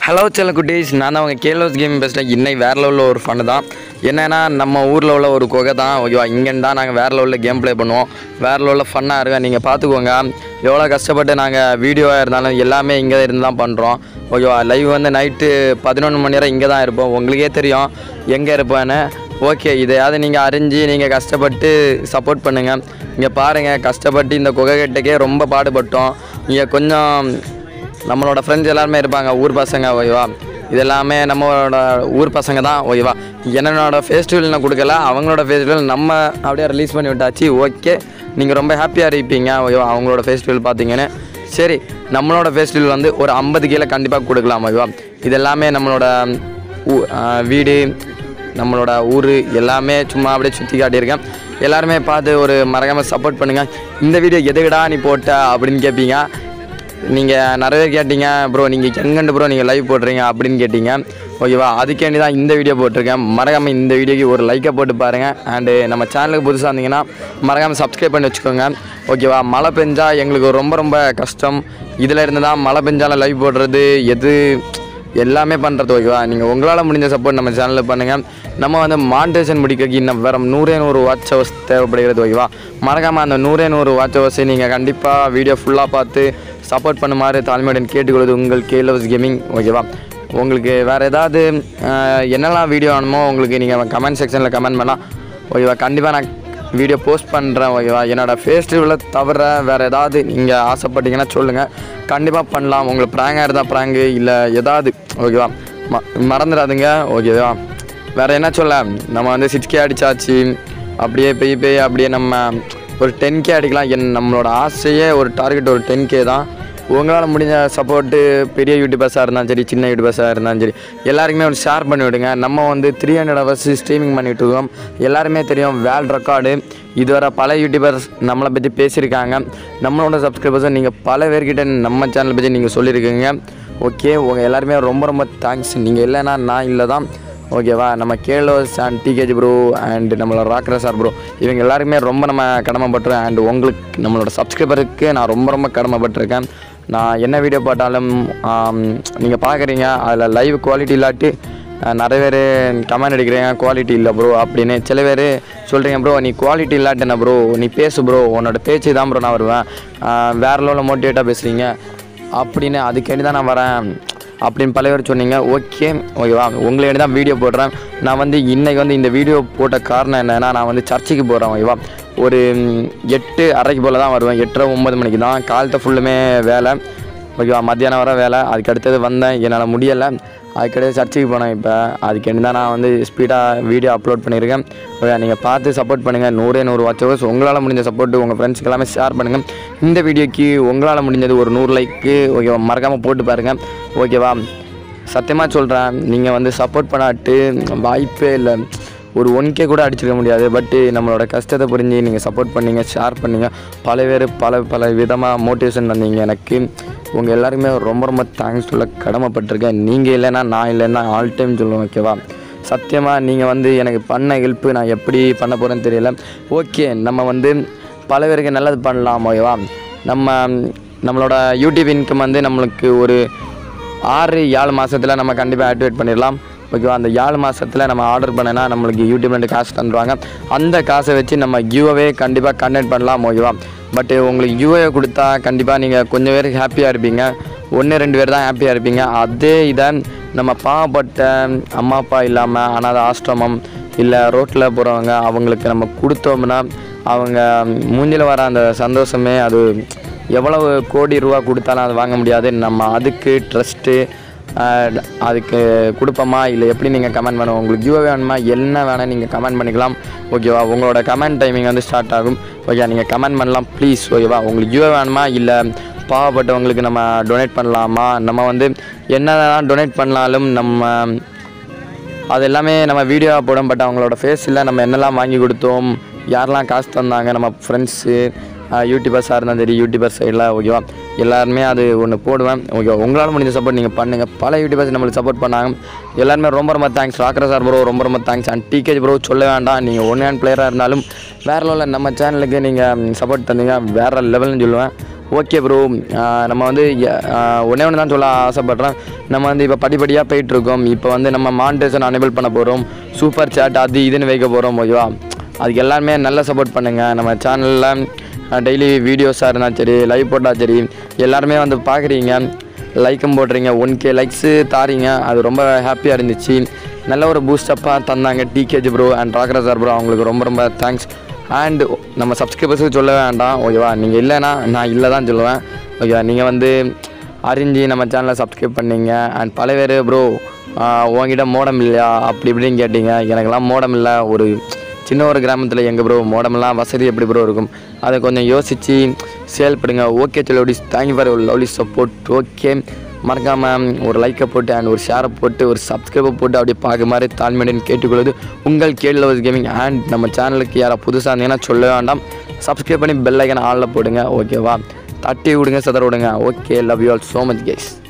hello செல்ல குட்டீஸ் நான் தான் அவங்க கேலோஸ் கேமிங் பெஸ்ட்டில் இன்னைக்கு வேறு லெவலில் ஒரு ஃபன் தான் என்னென்னா நம்ம ஊரில் உள்ள ஒரு குகை தான் ஓகேவா இங்கேன்னு தான் நாங்கள் வேறு லெவலில் கேம் ப்ளே பண்ணுவோம் வேறு லெவலில் ஃபன்னாக இருக்கும் நீங்கள் பார்த்துக்கோங்க எவ்வளோ கஷ்டப்பட்டு நாங்கள் வீடியோவாக இருந்தாலும் எல்லாமே இங்கே இருந்து தான் பண்ணுறோம் ஓகேவா லைவ் வந்து நைட்டு பதினொன்று மணி நேரம் இங்கே தான் இருப்போம் உங்களுக்கே தெரியும் எங்கே இருப்பேன்னு ஓகே இதையாவது நீங்கள் அறிஞ்சு நீங்கள் கஷ்டப்பட்டு சப்போர்ட் பண்ணுங்கள் இங்கே பாருங்கள் கஷ்டப்பட்டு இந்த குகை கட்டுக்கே ரொம்ப பாடுபட்டோம் இங்கே கொஞ்சம் நம்மளோட ஃப்ரெண்ட்ஸ் எல்லாருமே இருப்பாங்க ஊர் பசங்க ஓகேவா இது எல்லாமே நம்மளோட ஊர் பசங்க தான் ஓகேவா என்னோட ஃபெஸ்டிவல் நான் கொடுக்கல அவங்களோட ஃபெஸ்டிவல் நம்ம அப்படியே ரிலீஸ் பண்ணி விட்டாச்சு ஓகே நீங்கள் ரொம்ப ஹாப்பியாக இருப்பீங்க ஓகேவா அவங்களோட ஃபெஸ்டிவல் பார்த்தீங்கன்னு சரி நம்மளோட ஃபெஸ்டிவல் வந்து ஒரு ஐம்பது கீழே கண்டிப்பாக கொடுக்கலாம் ஓகேவா இது எல்லாமே நம்மளோட ஊ- ஆ, வீடு நம்மளோட ஊர் எல்லாமே சும்மா அப்படியே சுற்றி காட்டியிருக்கேன் எல்லாருமே பார்த்து ஒரு மறக்காமல் சப்போர்ட் பண்ணுங்கள் இந்த வீடியோ எதுக்குடா நீ போட்ட அப்படின்னு கேட்பீங்க நீங்கள் நிறைய பேர் கேட்டீங்க ப்ரோ நீங்கள் எங்கண்டு ப்ரோ நீங்கள் லைவ் போடுறீங்க அப்படின்னு கேட்டீங்க ஓகேவா அதுக்கேண்டி தான் இந்த வீடியோ போட்டிருக்கேன் மறக்காமல் இந்த வீடியோக்கு ஒரு லைக்கை போட்டு பாருங்கள் அண்டு நம்ம சேனலுக்கு புதுசாக இருந்தீங்கன்னா மறக்காமல் சப்ஸ்கிரைப் பண்ணி வச்சுக்கோங்க ஓகேவா மழை பெஞ்சா எங்களுக்கு ரொம்ப ரொம்ப கஷ்டம் இதில் இருந்து தான் மழை பெஞ்சாலும் லைவ் போடுறது எது எல்லாமே பண்ணுறது ஓகேவா நீங்கள் உங்களால் முடிஞ்ச சப்போர்ட் நம்ம சேனலில் பண்ணுங்கள் நம்ம வந்து மானிட்டேஷன் முடிக்கிறதுக்கு இன்னும் வேறு நூறே நூறு வாட்ச் ஹவர்ஸ் தேவைப்படுகிறது ஓகேவா மறக்காமல் அந்த நூறே நூறு வாட்ச் ஹவர்ஸை நீங்கள் கண்டிப்பாக வீடியோ ஃபுல்லாக பார்த்து சப்போர்ட் பண்ணுமாறு தாழ்மையுடன் கேட்டுக்கொள்வது உங்கள் கேலவஸ் கேமிங் ஓகேவா உங்களுக்கு வேறு ஏதாவது அஹ், என்னெல்லாம் வீடியோ வேணுமோ உங்களுக்கு நீங்கள் கமெண்ட் செக்ஷனில் கமெண்ட் பண்ணலாம் ஓகேவா கண்டிப்பாக நான் வீடியோ போஸ்ட் பண்ணுறேன் ஓகேவா என்னோடய ஃபெஸ்டிவலை தவிர வேறு ஏதாவது நீங்கள் ஆசைப்பட்டீங்கன்னா சொல்லுங்கள் கண்டிப்பாக பண்ணலாம் உங்களுக்கு ப்ராங்காக இருந்தால் ப்ராங்கு இல்லை ஏதாவது ஓகேவா ம மறந்துடாதுங்க ஓகேவா வேறு என்ன சொல்ல நம்ம வந்து சிக்ஸ் கே அடிச்சாச்சு அப்படியே போய் போய் அப்படியே நம்ம ஒரு டென் கே அடிக்கலாம் என் நம்மளோட ஆசையே ஒரு டார்கெட் ஒரு டென் கே தான் உங்களால் முடிஞ்ச சப்போர்ட்டு பெரிய யூடியூபர்ஸாக இருந்தாலும் சரி சின்ன யூடியூபர்ஸாக இருந்தாலும் சரி எல்லாருக்குமே ஒரு ஷேர் பண்ணி விடுங்க நம்ம வந்து த்ரீ ஹண்ட்ரட் ஹவர்ஸ் ஸ்ட்ரீமிங் பண்ணிட்டு இருக்கோம் எல்லாருமே தெரியும் வேர்ல்ட் ரெக்கார்டு இதுவரை பல யூடியூபர்ஸ் நம்மளை பற்றி பேசியிருக்காங்க நம்மளோட சப்ஸ்கிரைபர்ஸை நீங்கள் பல பேர்கிட்ட நம்ம சேனலை பற்றி நீங்கள் சொல்லியிருக்கீங்க ஓகே உங்கள் எல்லாருமே ரொம்ப ரொம்ப தேங்க்ஸ் நீங்கள் இல்லைன்னா நான் இல்லை தான் ஓகேவா நம்ம கேலோஸ் அண்ட் டிகேஜி ப்ரோ அண்ட் நம்மளோட ராக்ரா சார் ப்ரோ இவங்க எல்லாருக்குமே ரொம்ப நம்ம கடமைப்பட்டுறேன் அண்ட் உங்களுக்கு நம்மளோட சப்ஸ்கிரைபருக்கு நான் ரொம்ப ரொம்ப கடமைப்பட்டிருக்கேன் நான் என்ன வீடியோ போட்டாலும் நீங்கள் பார்க்குறீங்க அதில் லைவ் குவாலிட்டி இல்லாட்டி அஹ், நிறைய பேர் கமெண்ட் அடிக்கிறீங்க குவாலிட்டி இல்லை ப்ரோ அப்படின்னு சில பேர் சொல்கிறீங்க ப்ரோ நீ குவாலிட்டி இல்லாட்டி என்ன ப்ரோ நீ பேசு ப்ரோ உன்னோட பேச்சு தான் ப்ரோ நான் வருவேன் அஹ், வேற லெவலில் மோட்டிவேட்டாக பேசுகிறீங்க அப்படின்னு அதுக்கேண்டி தான் நான் வரேன் அப்படின்னு பல பேர் சொன்னீங்க ஓகே ஓகேவா உங்களை தான் வீடியோ போடுறேன் நான் வந்து இன்றைக்கி வந்து இந்த வீடியோ போட்ட காரணம் என்னென்னா நான் வந்து சர்ச்சுக்கு போகிறேன் ஓகேவா ஒரு ம், எட்டு அரைக்கு போல் தான் வருவேன் எட்டரை ஒம்பது மணிக்கு தான் காலத்தை ஃபுல்லுமே வேலை ஓகேவா மத்தியானம் வர வேலை அதுக்கு அடுத்தது வந்தேன் என்னால் முடியலை அதுக்கடுத்து சர்ச்சுக்கு போனேன் இப்போ அதுக்கேண்டி தான் நான் வந்து ஸ்பீடாக வீடியோ அப்லோட் பண்ணியிருக்கேன் ஓகே நீங்கள் பார்த்து சப்போர்ட் பண்ணுங்கள் நூறே நூறு வாட்ச் ஹவர்ஸ் உங்களால் முடிஞ்ச சப்போர்ட்டு உங்கள் ஃப்ரெண்ட்ஸ்க்கு எல்லாமே ஷேர் பண்ணுங்கள் இந்த வீடியோக்கு உங்களால் முடிஞ்சது ஒரு நூறு லைக்கு ஓகேவா மறக்காமல் போட்டு பாருங்கள் ஓகேவா சத்தியமாக சொல்கிறேன் நீங்கள் வந்து சப்போர்ட் பண்ணாட்டு வாய்ப்பே இல்லை ஒரு ஒன் கே கூட அடிச்சிருக்க முடியாது பட்டு நம்மளோட கஷ்டத்தை புரிஞ்சு நீங்கள் சப்போர்ட் பண்ணீங்க ஷேர் பண்ணீங்க பல பேர் பல பல விதமாக மோட்டிவேஷன் தந்தீங்க எனக்கு உங்கள் எல்லாருக்குமே ரொம்ப ரொம்ப தேங்க்ஸ் சொல்ல கடமைப்பட்டிருக்கேன் நீங்கள் இல்லைன்னா நான் இல்லைன்னா ஆல் டைம் சொல்லுவேன் ஓகேவா சத்தியமாக நீங்கள் வந்து எனக்கு பண்ண ஹெல்ப்பு நான் எப்படி பண்ண போகிறேன்னு தெரியல ஓகே நம்ம வந்து பல பேருக்கு நல்லது பண்ணலாம் ஓகேவா நம்ம நம்மளோட யூடியூப் இன்கம் வந்து நம்மளுக்கு ஒரு ஆறு ஏழு மாதத்தில் நம்ம கண்டிப்பாக ஆக்டிவேட் பண்ணிடலாம் ஓகேவா அந்த ஏழு மாதத்தில் நம்ம ஆர்டர் பண்ணனா நம்மளுக்கு யூடியூப்லேருந்து காசு தந்துடுவாங்க அந்த காசை வச்சு நம்ம கியூவே கண்டிப்பாக கண்டக்ட் பண்ணலாம் ஓகேவா பட்டு உங்களுக்கு கியூவே கொடுத்தா கண்டிப்பாக நீங்கள் கொஞ்சம் பேருக்கு ஹாப்பியாக இருப்பீங்க ஒன்று ரெண்டு பேர் தான் ஹாப்பியாக இருப்பீங்க அதே இதை நம்ம பாவப்பட்ட அம்மா அப்பா இல்லாமல் அனாத ஆசிரமம் இல்லை ரோட்டில் போகிறவங்க அவங்களுக்கு நம்ம கொடுத்தோம்னா அவங்க மூஞ்சில் வர அந்த சந்தோஷமே அது எவ்வளவு கோடி ரூபா கொடுத்தாலும் அது வாங்க முடியாது நம்ம அதுக்கு ட்ரஸ்ட்டு அதுக்கு கொடுப்போமா இல்லை எப்படி நீங்கள் கமெண்ட் பண்ணுவோம் உங்களுக்கு ஜியோ வேணுமா என்ன வேணால் நீங்கள் கமெண்ட் பண்ணிக்கலாம் ஓகேவா உங்களோட கமெண்ட் டைமிங் வந்து ஸ்டார்ட் ஆகும் ஓகே நீங்கள் கமெண்ட் பண்ணலாம் ப்ளீஸ் ஓகேவா உங்களுக்கு ஜியோ வேணுமா இல்லை பாவப்பட்டவங்களுக்கு நம்ம டொனேட் பண்ணலாமா நம்ம வந்து என்னதான் டொனேட் பண்ணாலும் நம்ம அது எல்லாமே நம்ம வீடியோ போடும் பட் அவங்களோட ஃபேஸில் நம்ம என்னெல்லாம் வாங்கி கொடுத்தோம் யாரெல்லாம் காசு தந்தாங்க நம்ம ஃப்ரெண்ட்ஸு யூடியூபர்ஸாக இருந்தாலும் சரி யூடியூபர் சைடில் ஓகேவா எல்லாருமே அது ஒன்று போடுவேன் ஓகே உங்களால் முடிஞ்ச சப்போர்ட் நீங்கள் பண்ணுங்கள் பல யூடியூபர்ஸ் நம்மளுக்கு சப்போர்ட் பண்ணாங்க எல்லாருமே ரொம்ப ரொம்ப தேங்க்ஸ் ராக்கர சார் ப்ரோ ரொம்ப ரொம்ப தேங்க்ஸ் அண்ட் டிகேஜ் ப்ரோ சொல்ல வேண்டாம் நீங்கள் ஒன் ஹேண்ட் பிளேயராக இருந்தாலும் வேறு லெவலில் நம்ம சேனலுக்கு நீங்கள் சப்போர்ட் தந்தீங்க வேறு லெவல்னு சொல்லுவேன் ஓகே ப்ரோ நம்ம வந்து ஆஹ், ஒண்ணே ஒன்று தான் சொல்ல ஆசைப்பட்றேன் நம்ம வந்து இப்போ படிப்படியாக போயிட்டுருக்கோம் இப்போ வந்து நம்ம மானிட்டேஷன் அனேபிள் பண்ண போகிறோம் சூப்பர் சேட் அது இதுன்னு வைக்க போகிறோம் ஓகேவா அதுக்கு எல்லாருமே நல்ல சப்போர்ட் பண்ணுங்கள் நம்ம சேனலில் டெய்லி வீடியோஸாக இருந்தாலும் சரி லைவ் போட்டால் சரி எல்லாருமே வந்து பார்க்குறீங்க லைக்கும் போடுறீங்க ஒன் கே லைக்ஸு தாரீங்க அது ரொம்ப ஹாப்பியாக இருந்துச்சு நல்ல ஒரு பூஸ்டப்பாக தந்தாங்க டிகேஜி ப்ரோ அண்ட் ராகரா சார் ப்ரோ அவங்களுக்கு ரொம்ப ரொம்ப தேங்க்ஸ் அண்ட் நம்ம சப்ஸ்கிரைபர்ஸுக்கு சொல்ல வேண்டாம் ஓகேவா நீங்கள் இல்லைன்னா நான் இல்லை தான் சொல்லுவேன் ஓகேவா நீங்கள் வந்து அறிஞ்சு நம்ம சேனலை சப்ஸ்கிரைப் பண்ணீங்க அண்ட் பல பேர் ப்ரோ உங்ககிட்ட மோடம் இல்லையா அப்படி இப்படின்னு கேட்டீங்க எனக்கெல்லாம் மோடம் இல்லை ஒரு சின்ன ஒரு கிராமத்தில் எங்கள் ப்ரோ மோடமெல்லாம் வசதி எப்படி ப்ரோ இருக்கும் அதை கொஞ்சம் யோசித்து செயல்படுங்க ஓகே சொல்லி thank you for lovely support okay மறக்காமல் ஒரு லைக்கை போட்டு அண்ட் ஒரு ஷேரை போட்டு ஒரு சப்ஸ்கிரைபை போட்டு அப்படியே பார்க்க மாதிரி தாழ்மையுடன் கேட்டுக்கொள்வது உங்கள் கேள் லவர்ஸ் கேமிங் அண்ட் நம்ம சேனலுக்கு யாரா புதுசாக இருந்தீங்கன்னா சொல்ல வேண்டாம் சப்ஸ்கிரைப் பண்ணி பெல் ஐக்கன் ஆளில் போடுங்க ஓகேவா தட்டி விடுங்க சதற விடுங்க okay love you all so much case